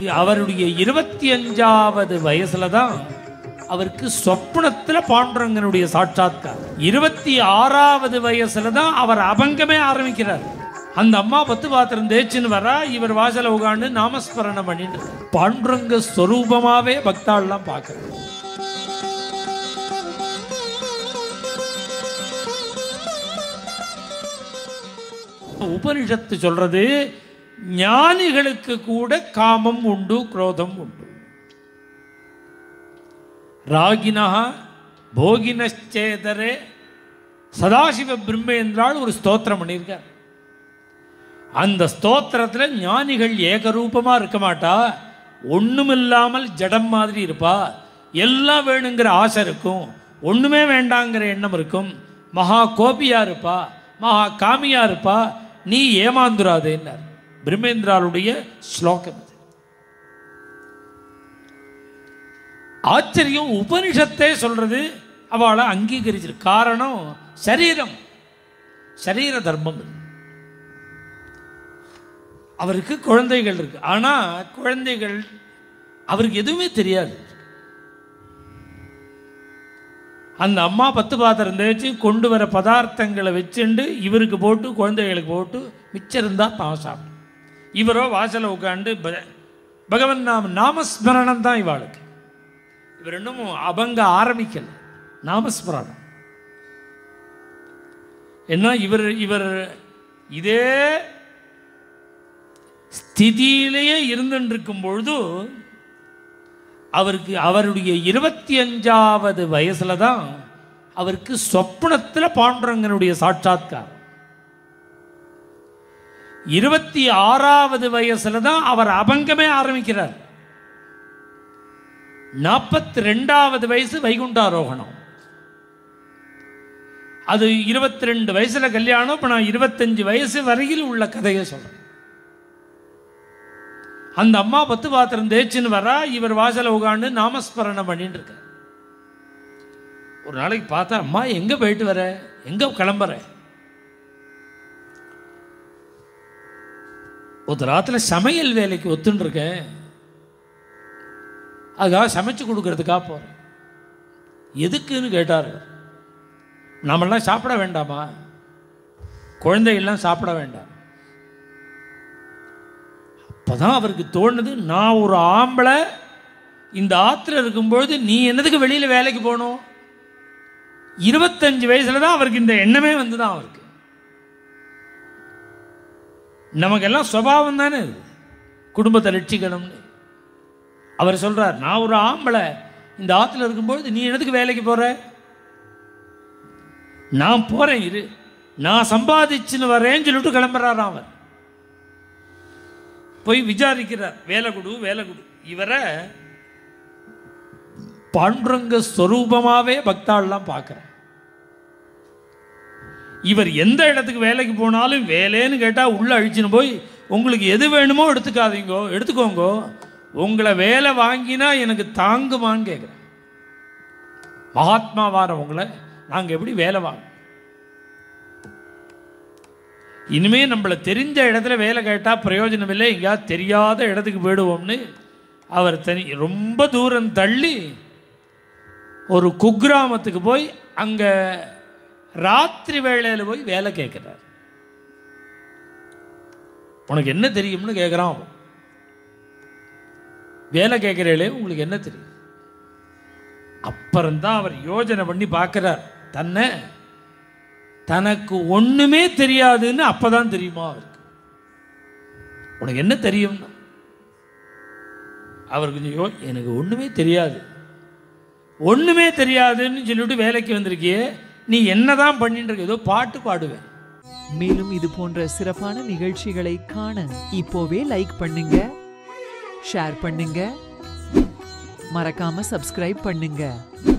அவருடைய இருபத்தி அஞ்சாவது வயசுல தான் அவருக்கு சொப்னத்துல பாண்டுரங்கனுடைய சாட்சாத்காரம் இருபத்தி ஆறாவது வயசுல தான் அவர் அபங்கமே ஆரம்பிக்கிறார் அந்த அம்மா பத்து பாத்திரம் தேய்ச்சின்னு வரா இவர் வாசல உட்காந்து நாமஸ்மரணம் பண்ணிட்டு பாண்டுரங்க ஸ்வரூபமாவே பக்தாள்லாம் பார்க்கறாங்க உபனிஷத்து சொல்றது ஞானிகளுக்கு கூட காமம் உண்டு குரோதம் உண்டு ராகினா போகினச்சேதரே சதாசிவ பிரம்மேந்திரால் ஒரு ஸ்தோத்திரம் பண்ணியிருக்கார் அந்த ஸ்தோத்திரத்தில் ஞானிகள் ஏகரூபமா இருக்க மாட்டா ஒண்ணுமில்லாமல் ஜடம் மாதிரி இருப்பா எல்லாம் வேணுங்கிற ஆசை இருக்கும் ஒண்ணுமே வேண்டாங்கிற எண்ணம் இருக்கும் மகா கோபியா இருப்பா மகா காமியா இருப்பா நீ ஏமாந்துராதேன்னார் பிரம்மேந்திராளுடைய ஸ்லோகம் இது ஆச்சரியம் உபனிஷத்தே சொல்றது அவளை அங்கீகரிச்சிருக்கு காரணம் சரீரம் சரீர தர்மம் இது. அவருக்கு குழந்தைகள் இருக்கு ஆனா குழந்தைகள் அவருக்கு எதுவுமே தெரியாது அந்த அம்மா பத்து பாத்திரம் தேய்ச்சி கொண்டு வர பதார்த்தங்களை வச்சுண்டு இவருக்கு போட்டு குழந்தைகளுக்கு போட்டு மிச்சம் இருந்தால் தான் சாப்பிடும் இவரோ வாசலை உட்காந்து ப- பகவன் நாம நாமஸ்மரணம் தான் இவாளுக்கு இவர் இன்னும் அபங்க ஆரம்பிக்கல நாமஸ்மரணம் என்ன இவர் இவர் இதே ஸ்திதியிலேயே இருந்துட்டு இருக்கும் பொழுது அவருக்கு அவருடைய இருபத்தி அஞ்சாவது வயசுல தான் அவருக்கு சொப்னத்தில் பாண்டுரங்கனுடைய சாட்சாத்காரம் இருபத்தி ஆறாவது வயசுல தான் அவர் அபங்கமே ஆரம்பிக்கிறார் நாற்பத்தி ரெண்டாவது வயசு வைகுண்டாரோகணம் அது இருபத்தி ரெண்டு வயசுல கல்யாணம் இப்போ நான் இருபத்தஞ்சு வயசு வரையில் உள்ள கதையை சொல்றேன் அந்த அம்மா பத்து பாத்திரம் தேய்ச்சின்னு வரா இவர் வாசல உட்காந்து நாமஸ்மரணம் பண்ணிட்டு இருக்கார் ஒரு நாளைக்கு பார்த்தா அம்மா எங்க போயிட்டு வர எங்க கிளம்புற ஒரு ராத்துல சமையல் வேலைக்கு ஒத்துன்னு இருக்கேன் அதுக்காக சமைச்சு கொடுக்கறதுக்காக போறேன் எதுக்குன்னு கேட்டார் நாமெல்லாம் சாப்பிட வேண்டாமா குழந்தைகள்லாம் சாப்பிட வேண்டாம் அப்பதான் அவருக்கு தோணுது நான் ஒரு ஆம்பளை இந்த ஆத்துல இருக்கும்பொழுது நீ என்னதுக்கு வெளியில வேலைக்கு போகணும் இருபத்தஞ்சு வயசுல தான் அவருக்கு இந்த எண்ணமே வந்துதான் அவருக்கு நமக்கெல்லாம் சுபாவம் தானே இது குடும்பத்தை ரட்சிக்கணும்னு அவர் சொல்றார் நான் ஒரு ஆம்பளை இந்த ஆத்துல இருக்கும்பொழுது நீ என்னதுக்கு வேலைக்கு போற நான் போறேன் இரு நான் சம்பாதிச்சுன்னு வரேன்னு சொல்லிட்டு கிளம்புறாராம் அவர் போய் விசாரிக்கிறார் வேலை கொடு வேலை கொடு இவரை பாண்டுரங்க ஸ்வரூபமாவே பக்தாள்லாம் பார்க்குறேன் இவர் எந்த இடத்துக்கு வேலைக்கு போனாலும் வேலைன்னு கேட்டால் உள்ள அழிச்சுன்னு போய் உங்களுக்கு எது வேணுமோ எடுத்துக்காதீங்கோ எடுத்துக்கோங்கோ உங்களை வேலை வாங்கினா எனக்கு தாங்குமான்னு கேட்குறேன் மகாத்மா வார உங்களை நாங்கள் எப்படி வேலை வாங்க இனிமே நம்மளை தெரிஞ்ச இடத்துல வேலை கேட்டால் பிரயோஜனம் இல்லை எங்கேயாவது தெரியாத இடத்துக்கு போயிடுவோம்னு அவர் தனி ரொம்ப தூரம் தள்ளி ஒரு குக்கிராமத்துக்கு போய் அங்கே ராத்திரி வேளையில் போய் வேலை கேட்குறார் உனக்கு என்ன தெரியும்னு கேட்குறான் அவன். வேலை கேட்குறீங்களே உங்களுக்கு என்ன தெரியும் அப்புறம்தான் அவர் யோஜனை பண்ணி பார்க்குறார் தன்னை தனக்கு ஒண்ணுமே தெரியாதுன்னு அப்பதான் தெரியுமா அவருக்கு உனக்கு என்ன தெரியும்னா அவர் கொஞ்சம் யோ எனக்கு ஒண்ணுமே தெரியாது ஒண்ணுமே தெரியாதுன்னு சொல்லிட்டு வேலைக்கு வந்திருக்கியே நீ என்னதான் பண்ணிட்டு இருக்க ஏதோ பாட்டு பாடுவேன் மேலும் இது போன்ற சிறப்பான நிகழ்ச்சிகளை காண இப்போவே லைக் பண்ணுங்க ஷேர் பண்ணுங்க மறக்காம சப்ஸ்கிரைப் பண்ணுங்க